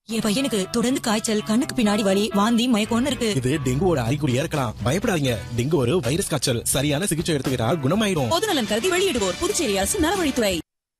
என் பையனுக்கு தொடர்ந்து காய்ச்சல் கண்ணுக்கு பின்னாடி வலி வாந்தி மயக்கம்னு இருக்கு இது டெங்குவோட அறிகுறியா இருக்கலாம் பயப்படாதீங்க டெங்கு ஒரு வைரஸ் காய்ச்சல் சரியான சிகிச்சை எடுத்துக்கிட்டா குணமாயிரும் பொதுநலன் கருதி வெளியிடுவோர் புதுச்சேரி அரசு நலவழித்துறை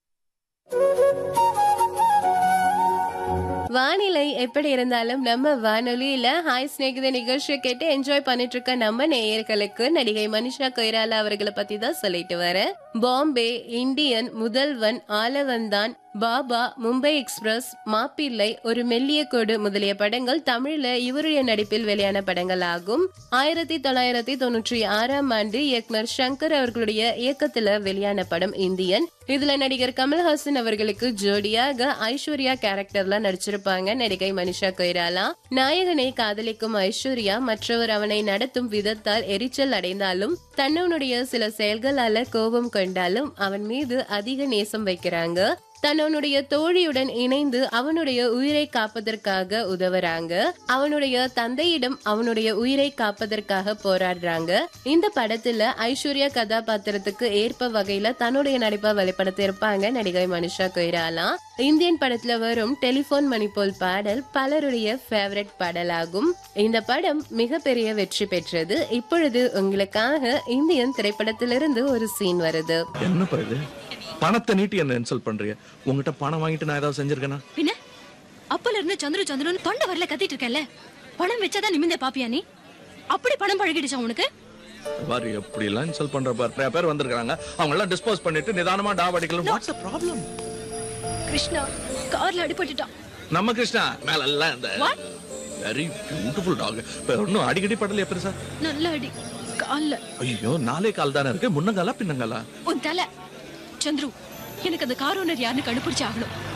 வானிலை எப்படி இருந்தாலும் நம்ம வானொலியில ஹாய் ஸ்நேகித நிகழ்ச்சியை கேட்டு என்ஜாய் பண்ணிட்டு இருக்க நம்ம நேயர்களுக்கு நடிகை மனிஷா கொய்ராலா அவர்களை பத்தி தான் சொல்லிட்டு வரேன் பாம்பே இந்தியன் முதல்வன் ஆலவந்தான் பாபா மும்பை எக்ஸ்பிரஸ் மாப்பிள்ளை ஒரு மெல்லிய கோடு முதலிய படங்கள் தமிழ்ல இவருடைய நடிப்பில் வெளியான படங்கள் ஆகும் ஆயிரத்தி தொள்ளாயிரத்தி தொண்ணூற்றி ஆறாம் ஆண்டு இயக்குனர் சங்கர் அவர்களுடைய இயக்கத்துல வெளியான படம் இந்தியன் இதுல நடிகர் கமல்ஹாசன் அவர்களுக்கு ஜோடியாக ஐஸ்வர்யா கேரக்டர்ல நடிச்சிருப்பாங்க நடிகை மனிஷா கொய்ராலா நாயகனை காதலிக்கும் ஐஸ்வர்யா மற்றவர் அவனை நடத்தும் விதத்தால் எரிச்சல் அடைந்தாலும் தன்னவனுடைய சில செயல்களால கோபம் கொண்டாலும் அவன் மீது அதிக நேசம் வைக்கிறாங்க தன்னவனுடைய தோழியுடன் இணைந்து அவனுடைய உயிரை காப்பதற்காக உதவுறாங்க அவனுடைய தந்தையிடம் அவனுடைய உயிரை காப்பதற்காக போராடுறாங்க இந்த படத்துல ஐஸ்வர்யா கதாபாத்திரத்துக்கு ஏற்ப வகையில தன்னுடைய நடிப்பை வெளிப்படுத்தியிருப்பாங்க நடிகை மனிஷா கொய்ராலா இந்தியன் படத்துல வரும் டெலிபோன் மணி போல் பாடல் பலருடைய ஃபேவரட் பாடலாகும் இந்த படம் மிகப்பெரிய வெற்றி பெற்றது இப்பொழுது உங்களுக்காக இந்தியன் திரைப்படத்திலிருந்து ஒரு சீன் வருது என்னப்பா இது பணத்தை நீட்டி என்ன இன்சல்ட் பண்றீங்க உங்ககிட்ட பணம் வாங்கிட்டு நான் ஏதாவது செஞ்சிருக்கேனா பின்ன அப்பல இருந்து சந்துரு சந்துருன்னு தொண்டை வரல கத்திட்டு இருக்கல பணம் வச்சாதான் நிமிந்தே பாப்பியா நீ அப்படி பணம் பழகிடுச்சா உனக்கு பாரு எப்படி எல்லாம் இன்சல்ட் பண்ற பாரு நிறைய பேர் வந்திருக்காங்க அவங்க எல்லாம் டிஸ்போஸ் பண்ணிட்டு நிதானமா டாப் அடிக்கலாம் வாட்ஸ் ப்ராப்ளம் கிருஷ்ணா கார்ல அடிபட்டுட்டான் நம்ம கிருஷ்ணா மேல எல்லாம் இந்த வெரி பியூட்டிஃபுல் டாக் இன்னும் அடிக்கடி படல எப்படி சார் நல்ல அடி கால்ல ஐயோ நாலே கால் தானே இருக்கு முன்னங்காலா பின்னங்காலா உன் தலை சந்துரு எனக்கு அந்த கார் ஓனர் யாருன்னு கண்டுபிடிச்சு ஆகணும்